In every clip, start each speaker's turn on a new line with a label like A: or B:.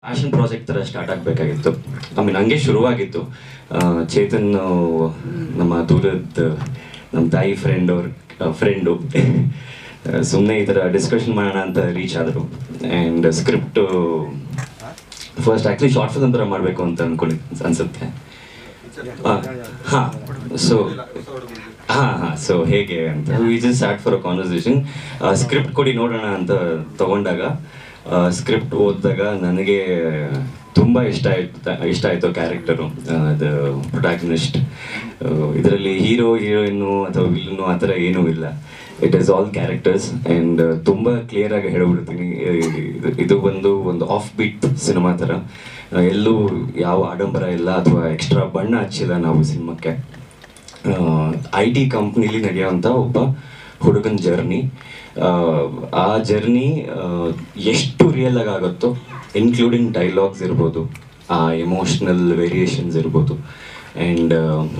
A: passion project ಥರ start ಆಗಬೇಕಾಗಿತ್ತು I mean ಹಂಗೆ ಶುರುವಾಗಿತ್ತು ಆ, ಚೇತನ್ ಆ, ನಮ್ಮ ದೂರದ ನಮ್ಮ ತಾಯಿ ಫ್ರೆಂಡ್ ಅವ್ರ ಫ್ರೆಂಡು ಸುಮ್ಮನೆ ಈ ಥರ ಡಿಸ್ಕಷನ್ ಮಾಡೋಣ ಅಂತ ರೀಚ್ ಆದರು and script first actually short film ಥರ ಮಾಡಬೇಕು ಅಂತ ಅಂದ್ಕೊಂಡು ಅನ್ಸುತ್ತೆ ಹಾಂ ಸೊ ಹಾಂ ಹಾಂ ಸೊ ಹೇಗೆ ಅಂತ we just start for a conversation script ಕೊಡಿ ನೋಡೋಣ ಅಂತ ತಗೊಂಡಾಗ ಸ್ಕ್ರಿಪ್ಟ್ ಓದಿದಾಗ ನನಗೆ ತುಂಬ ಇಷ್ಟ ಆಯ್ತು ಇಷ್ಟ ಆಯಿತು ಕ್ಯಾರೆಕ್ಟರು ಅದು ಪ್ರೊಟ್ಯಾಗನಿಸ್ಟ್ ಇದರಲ್ಲಿ ಹೀರೋ ಹೀರೋಯಿನ್ನು ಅಥವಾ ವಿಲ್ಲನು ಆ ಥರ ಏನೂ ಇಲ್ಲ it is all characters and ತುಂಬ ಕ್ಲಿಯರಾಗಿ ಹೇಳ್ಬಿಡ್ತೀನಿ ಇದು- ಇದು ಬಂದು ಒಂದು ಆಫ್ ಬೀಟ್ ಸಿನಿಮಾ ಥರ ಆ, ಎಲ್ಲೂ ಯಾವ ಆಡಂಬರ ಇಲ್ಲ ಅಥವಾ ಎಕ್ಸ್ಟ್ರಾ ಬಣ್ಣ ಹಚ್ಚಿಲ್ಲ ನಾವು ಸಿನಿಮಾಕ್ಕೆ ಐ ಟಿ ಕಂಪ್ನಿಲಿ ನಡೆಯೋವಂಥ ಒಬ್ಬ ಹುಡುಗನ ಜರ್ನಿ ಆ ಜರ್ನಿ ಎಷ್ಟು ರಿಯಲ್ ಆಗಿ ಆಗುತ್ತೋ ಇನ್ಕ್ಲೂಡಿಂಗ್ ಡೈಲಾಗ್ಸ್ ಇರ್ಬೋದು ಆ ಎಮೋಷ್ನಲ್ ವೇರಿಯೇಷನ್ಸ್ ಇರ್ಬೋದು ಆ್ಯಂಡ್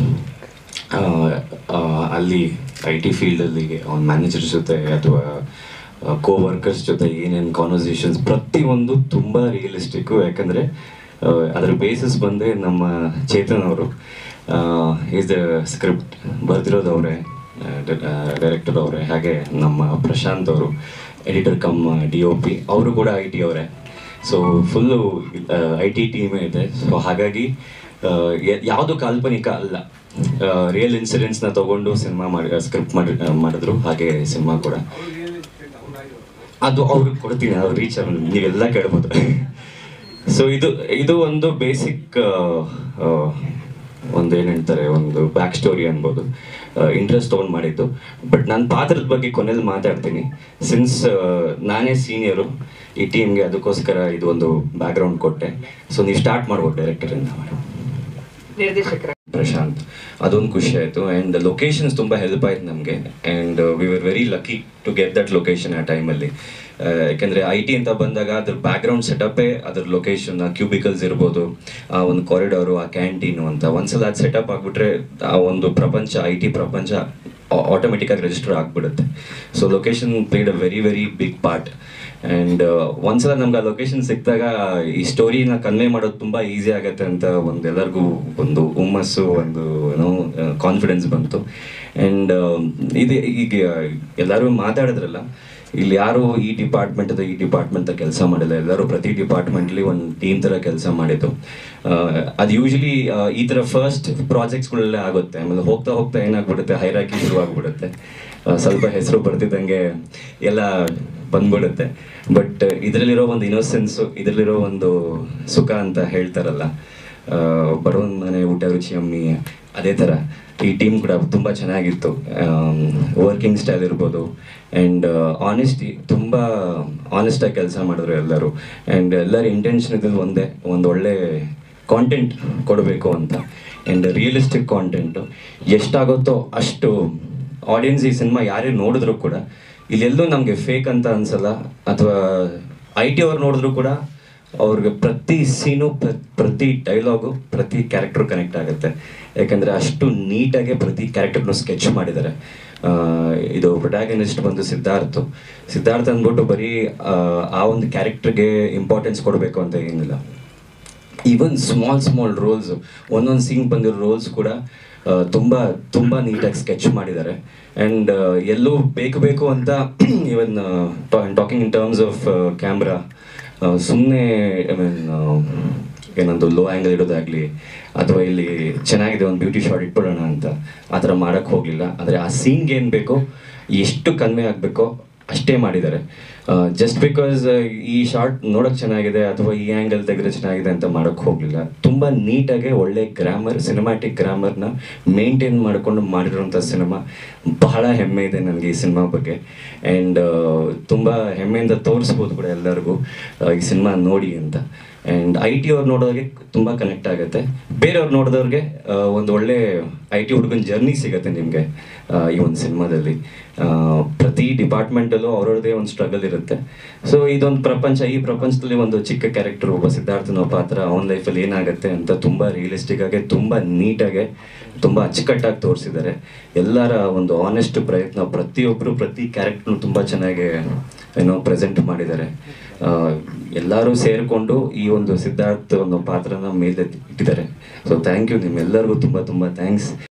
A: ಅಲ್ಲಿ ಐ ಟಿ ಫೀಲ್ಡಲ್ಲಿ ಅವ್ನ ಮ್ಯಾನೇಜರ್ ಜೊತೆ ಅಥವಾ ಕೋ ವರ್ಕರ್ಸ್ ಜೊತೆ ಏನೇನು ಕಾನ್ವರ್ಸೇಷನ್ಸ್ ಪ್ರತಿಯೊಂದು ತುಂಬ ರಿಯಲಿಸ್ಟಿಕ್ಕು ಯಾಕಂದರೆ ಅದರ ಬೇಸಿಸ್ ಬಂದೇ ನಮ್ಮ ಚೇತನ್ ಅವರು ಈಸ್ ದ ಸ್ಕ್ರಿಪ್ಟ್ ಬರೆದಿರೋದು ಅವರೇ ಡೈರೆಕ್ಟರ್ ಅವರೇ ಹಾಗೆ ನಮ್ಮ ಪ್ರಶಾಂತ್ ಅವರು editor cum D O P ಅವರು ಕೂಡ ಐ ಟಿ ಅವರೇ ಸೊ ಫುಲ್ಲು ಐ ಟಿ ಟೀಮೇ ಇದೆ ಸೊ ಹಾಗಾಗಿ ಯಾವುದು ಕಾಲ್ಪನಿಕ ಅಲ್ಲ ರಿಯಲ್ ಇನ್ಸಿಡೆಂಟ್ಸ್ನ ತಗೊಂಡು ಸಿನಿಮಾ ಮಾಡಿ ಸ್ಕ್ರಿಪ್ಟ್ ಮಾಡಿ ಮಾಡಿದ್ರು ಹಾಗೆ ಸಿನಿಮಾ ಕೂಡ ಅದು ಅವ್ರಿಗೆ ಕೊಡ್ತೀನಿ ಅವ್ರು ರೀಚ್ ನೀವೆಲ್ಲ ಕೇಳ್ಬೋದು ಸೊ ಇದು ಇದು ಒಂದು ಬೇಸಿಕ್ ಒಂದು ಏನು ಹೇಳ್ತಾರೆ ಒಂದು ಬ್ಯಾಕ್ ಸ್ಟೋರಿ ಅನ್ಬೋದು ಇಂಟ್ರೆಸ್ಟ್ ತೊಗೊಂಡು ಮಾಡಿದ್ದು ಬಟ್ ನಾನು ಪಾತ್ರದ ಬಗ್ಗೆ ಕೊನೆಯಲ್ಲಿ ಮಾತಾಡ್ತೀನಿ ಸಿನ್ಸ್ ನಾನೇ ಸೀನಿಯರು ಈ ಟೀಮ್ಗೆ ಅದಕ್ಕೋಸ್ಕರ ಇದು ಒಂದು ಬ್ಯಾಕ್ಗ್ರೌಂಡ್ ಕೊಟ್ಟೆ ಸೊ ನೀವು ಸ್ಟಾರ್ಟ್ ಮಾಡ್ಬೋದು ಡೈರೆಕ್ಟರಿಂದ ಮಾಡಿ
B: ನಿರ್ದೇಶಕರ
A: ಪ್ರಶಾಂತ್ ಅದೊಂದು ಖುಷಿ ಆಯಿತು ಆ್ಯಂಡ್ ಲೊಕೇಶನ್ಸ್ ತುಂಬ ಹೆಲ್ಪ್ ಆಯ್ತು ನಮಗೆ and we were very lucky to get that location ಆ ಟೈಮಲ್ಲಿ ಯಾಕೆಂದರೆ ಐ ಟಿ ಅಂತ ಬಂದಾಗ ಅದ್ರ ಬ್ಯಾಕ್ಗ್ರೌಂಡ್ ಸೆಟಪ್ಪೇ ಅದ್ರ ಲೊಕೇಶನ್ ಆ ಕ್ಯೂಬಿಕಲ್ಸ್ ಇರ್ಬೋದು ಆ ಒಂದು ಕಾರಿಡಾರು ಆ ಕ್ಯಾಂಟೀನು ಅಂತ ಒಂದ್ಸಲ ಅದು ಸೆಟಪ್ ಆಗಿಬಿಟ್ರೆ ಆ ಒಂದು ಪ್ರಪಂಚ ಐ ಟಿ ಪ್ರಪಂಚ ಆಟೋಮೆಟಿಕ್ಕಾಗಿ ರಿಜಿಸ್ಟರ್ ಆಗಿಬಿಡುತ್ತೆ so location played a very very big part and ಒಂದ್ಸಲ ನಮ್ಗೆ ಆ ಲೊಕೇಶನ್ ಸಿಕ್ಕಿದಾಗ ಈ ಸ್ಟೋರಿನ ಕನ್ವೆ ಮಾಡೋದು ತುಂಬ ಈಸಿ ಆಗುತ್ತೆ ಅಂತ ಒಂದು ಎಲ್ಲರಿಗೂ ಒಂದು ಹುಮ್ಮಸ್ಸು ಒಂದು ಏನೋ ಕಾನ್ಫಿಡೆನ್ಸ್ ಬಂತು ಆ್ಯಂಡ್ ಇದು ಈಗ ಎಲ್ಲರೂ ಮಾತಾಡಿದ್ರಲ್ಲ ಇಲ್ಲಿ ಯಾರು ಈ ಡಿಪಾರ್ಟ್ಮೆಂಟ್ ಅಥವಾ ಈ ಡಿಪಾರ್ಟ್ಮೆಂಟ್ ಕೆಲಸ ಮಾಡಿಲ್ಲ ಎಲ್ಲರೂ ಪ್ರತಿ ಡಿಪಾರ್ಟ್ಮೆಂಟ್ಲಿ ಒಂದು ಟೀಮ್ ಥರ ಕೆಲಸ ಮಾಡಿದ್ದು ಅದು ಯೂಶಲಿ ಈ ಥರ ಫಸ್ಟ್ ಪ್ರಾಜೆಕ್ಟ್ಸ್ಗಳಲ್ಲೇ ಆಗುತ್ತೆ ಆಮೇಲೆ ಹೋಗ್ತಾ ಹೋಗ್ತಾ ಏನಾಗ್ಬಿಡುತ್ತೆ ಹೈರಾಕಿ ಶುರು ಆಗ್ಬಿಡುತ್ತೆ ಆ, ಸ್ವಲ್ಪ ಹೆಸರು ಬರ್ತಿದ್ದಂಗೆ ಎಲ್ಲ ಬಂದ್ಬಿಡುತ್ತೆ ಬಟ್ ಇದರಲ್ಲಿರೋ ಒಂದು ಇನ್ನೋಸೆನ್ಸು ಇದರಲ್ಲಿರೋ ಒಂದು ಸುಖ ಅಂತ ಹೇಳ್ತಾರಲ್ಲ ಆ, ಬಡವನ ಮನೆ ಊಟ ರುಚಿ ಅಮ್ಮಿ ಅದೇ ಥರ ಈ ಟೀಮ್ ಕೂಡ ತುಂಬ ಚೆನ್ನಾಗಿತ್ತು ವರ್ಕಿಂಗ್ ಸ್ಟೈಲ್ ಇರ್ಬೋದು ಆ್ಯಂಡ್ ಆನೆಸ್ಟಿ ತುಂಬ ಆನೆಸ್ಟಾಗಿ ಕೆಲಸ ಮಾಡಿದ್ರು ಎಲ್ಲರೂ ಆ್ಯಂಡ್ ಎಲ್ಲರ ಇಂಟೆನ್ಷನ್ ಇದ್ದಿದ್ದು ಒಂದೇ ಒಂದು ಒಳ್ಳೆ ಕಾಂಟೆಂಟ್ ಕೊಡಬೇಕು ಅಂತ ಆ್ಯಂಡ್ ರಿಯಲಿಸ್ಟಿಕ್ ಕಾಂಟೆಂಟು ಎಷ್ಟಾಗುತ್ತೋ ಅಷ್ಟು ಆಡಿಯನ್ಸ್ ಈ ಸಿನಿಮಾ ಯಾರೇ ನೋಡಿದ್ರು ಕೂಡ ಇಲ್ಲೆಲ್ಲೂ ನಮಗೆ ಫೇಕ್ ಅಂತ ಅನ್ಸಲ್ಲ ಅಥವಾ ಐ ಟಿ ಅವ್ರು ನೋಡಿದ್ರು ಕೂಡ ಅವ್ರಿಗೆ ಪ್ರತಿ ಸೀನು ಪ್ರತಿ ಡೈಲಾಗು ಪ್ರತಿ ಕ್ಯಾರೆಕ್ಟರ್ ಕನೆಕ್ಟ್ ಆಗುತ್ತೆ ಯಾಕಂದರೆ ಅಷ್ಟು ನೀಟಾಗಿ ಪ್ರತಿ ಕ್ಯಾರೆಕ್ಟರ್ನು ಸ್ಕೆಚ್ ಮಾಡಿದ್ದಾರೆ ಆ, ಇದು ಪ್ರೊಟ್ಯಾಗನಿಸ್ಟ್ ಬಂದು ಸಿದ್ಧಾರ್ಥ್ ಸಿದ್ಧಾರ್ಥ್ ಅಂದ್ಬಿಟ್ಟು ಬರೀ ಆ, ಆ ಒಂದು ಕ್ಯಾರೆಕ್ಟರ್ಗೆ ಇಂಪಾರ್ಟೆನ್ಸ್ ಕೊಡಬೇಕು ಅಂತ ಏನಿಲ್ಲ ಈವನ್ ಸ್ಮಾಲ್ ಸ್ಮಾಲ್ ರೋಲ್ಸ್ ಒಂದೊಂದು ಸೀನ್ ಬಂದಿರೋ ರೋಲ್ಸ್ ಕೂಡ ಆ, ತುಂಬ ತುಂಬ ನೀಟಾಗಿ ಸ್ಕೆಚ್ ಮಾಡಿದ್ದಾರೆ ಆ್ಯಂಡ್ ಎಲ್ಲೂ ಬೇಕು ಬೇಕು ಅಂತ even talking in terms of camera ಸುಮ್ಮನೆ ಐ ಮೀನ್ ಏನೊಂದು ಲೋ ಆ್ಯಂಗಲ್ ಇಡೋದಾಗಲಿ ಅಥವಾ ಇಲ್ಲಿ ಚೆನ್ನಾಗಿದೆ ಒಂದು ಬ್ಯೂಟಿ ಶಾಟ್ ಇಟ್ಬಿಡೋಣ ಅಂತ ಆ ಥರ ಮಾಡೋಕ್ಕೆ ಹೋಗಲಿಲ್ಲ ಆದರೆ ಆ ಸೀನ್ಗೆ ಏನು ಬೇಕೋ ಎಷ್ಟು ಕನ್ವೆ ಆಗಬೇಕೋ ಅಷ್ಟೇ ಮಾಡಿದ್ದಾರೆ ಜಸ್ಟ್ ಬಿಕಾಸ್ ಈ ಶಾರ್ಟ್ ನೋಡೋಕೆ ಚೆನ್ನಾಗಿದೆ ಅಥವಾ ಈ ಆ್ಯಂಗಲ್ ತೆಗೆದ್ರೆ ಚೆನ್ನಾಗಿದೆ ಅಂತ ಮಾಡೋಕ್ಕೆ ಹೋಗಲಿಲ್ಲ ತುಂಬ ನೀಟಾಗಿ ಒಳ್ಳೆ ಗ್ರಾಮರ್ ಸಿನಿಮ್ಯಾಟಿಕ್ ಗ್ರಾಮರ್ನ ಮೇಂಟೈನ್ ಮಾಡಿಕೊಂಡು ಮಾಡಿರೋಂಥ ಸಿನಿಮಾ ಬಹಳ ಹೆಮ್ಮೆ ಇದೆ ನನಗೆ ಈ ಸಿನಿಮಾ ಬಗ್ಗೆ ಆ್ಯಂಡ್ ತುಂಬ ಹೆಮ್ಮೆಯಿಂದ ತೋರಿಸ್ಬೋದು ಕೂಡ ಎಲ್ಲರಿಗೂ ಆ, ಈ ಸಿನಿಮಾ ನೋಡಿ ಅಂತ ಆ್ಯಂಡ್ ಐ ಟಿ ಅವ್ರು ನೋಡೋರಿಗೆ ತುಂಬ ಕನೆಕ್ಟ್ ಆಗುತ್ತೆ ಬೇರೆಯವ್ರು ನೋಡಿದವ್ರಿಗೆ ಆ, ಒಂದು ಒಳ್ಳೆ ಐ ಟಿ ಹುಡುಗನ ಜರ್ನಿ ಸಿಗುತ್ತೆ ನಿಮಗೆ ಈ ಒಂದು ಸಿನಿಮಾದಲ್ಲಿ ಆ, ಪ್ರತಿ ಡಿಪಾರ್ಟ್ಮೆಂಟಲ್ಲೂ ಅವ್ರವ್ರದೇ ಒಂದು ಸ್ಟ್ರಗಲ್ ಇರುತ್ತೆ ಸೊ ಇದೊಂದು ಪ್ರಪಂಚ ಈ ಪ್ರಪಂಚದಲ್ಲಿ ಒಂದು ಚಿಕ್ಕ ಕ್ಯಾರೆಕ್ಟರ್ ಒಬ್ಬ ಸಿದ್ಧಾರ್ಥನ ಪಾತ್ರ ಅವನ ಲೈಫಲ್ಲಿ ಏನಾಗುತ್ತೆ ಅಂತ ತುಂಬ ರಿಯಲಿಸ್ಟಿಕ್ ಆಗಿ ತುಂಬ ನೀಟಾಗಿ ತುಂಬ ಅಚ್ಚುಕಟ್ಟಾಗಿ ತೋರಿಸಿದ್ದಾರೆ ಎಲ್ಲರ ಒಂದು ಆನೆಸ್ಟ್ ಪ್ರಯತ್ನ ಪ್ರತಿಯೊಬ್ಬರು ಪ್ರತಿ ಕ್ಯಾರೆಕ್ಟರ್ನು ತುಂಬ ಚೆನ್ನಾಗಿ ಏನೋ ಪ್ರೆಸೆಂಟ್ ಮಾಡಿದ್ದಾರೆ ಎಲ್ಲರೂ ಸೇರಿಕೊಂಡು ಈ ಒಂದು ಸಿದ್ಧಾರ್ಥ ಒಂದು ಪಾತ್ರನ ಮೇಲೆ ಇಟ್ಟಿದ್ದಾರೆ ಸೊ ಥ್ಯಾಂಕ್ ಯು ನಿಮ್ಮೆಲ್ಲರಿಗೂ ತುಂಬ ತುಂಬ ಥ್ಯಾಂಕ್ಸ್